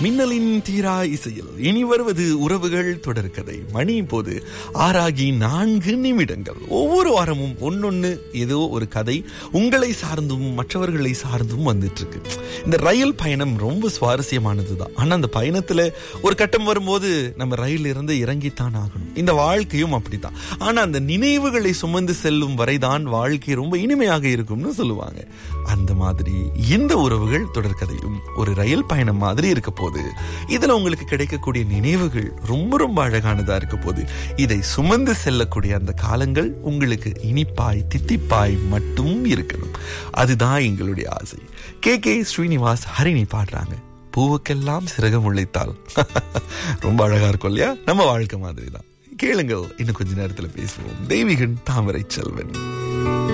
மின்னலின் தீரா இசையில் இனி வருவது உறவுகள் தொடர்கதை மணி இப்போது ஆறாகி நான்கு நிமிடங்கள் ஒவ்வொரு வாரமும் ஒன்னொன்னு ஏதோ ஒரு கதை உங்களை சார்ந்தும் மற்றவர்களை சார்ந்தும் வந்துட்டு இருக்கு இந்த ரயில் பயணம் ரொம்ப சுவாரஸ்யமானது தான் ஆனா அந்த பயணத்துல ஒரு கட்டம் வரும்போது நம்ம ரயில் இருந்து இறங்கித்தான் ஆகணும் இந்த வாழ்க்கையும் அப்படித்தான் ஆனா அந்த நினைவுகளை சுமந்து செல்லும் வரைதான் வாழ்க்கை ரொம்ப இனிமையாக இருக்கும்னு சொல்லுவாங்க அந்த மாதிரி இந்த உறவுகள் தொடர்கதையும் ஒரு ரயில் பயணம் மாதிரி இருக்க போது இதுல உங்களுக்கு கிடைக்கக்கூடிய நினைவுகள் ரொம்ப ரொம்ப அழகானதா இருக்க போது இதை சுமந்து செல்லக்கூடிய அந்த காலங்கள் உங்களுக்கு இனிப்பாய் தித்திப்பாய் மட்டும் இருக்கணும் அதுதான் எங்களுடைய ஆசை கே கே ஸ்ரீனிவாஸ் ஹரிணி பாடுறாங்க பூவுக்கெல்லாம் சிறகம் உழைத்தால் ரொம்ப அழகா இருக்கும் இல்லையா நம்ம வாழ்க்கை மாதிரி தான் கேளுங்கள் இன்னும் கொஞ்ச நேரத்துல பேசுவோம் தெய்வீகன் தாமரை செல்வன்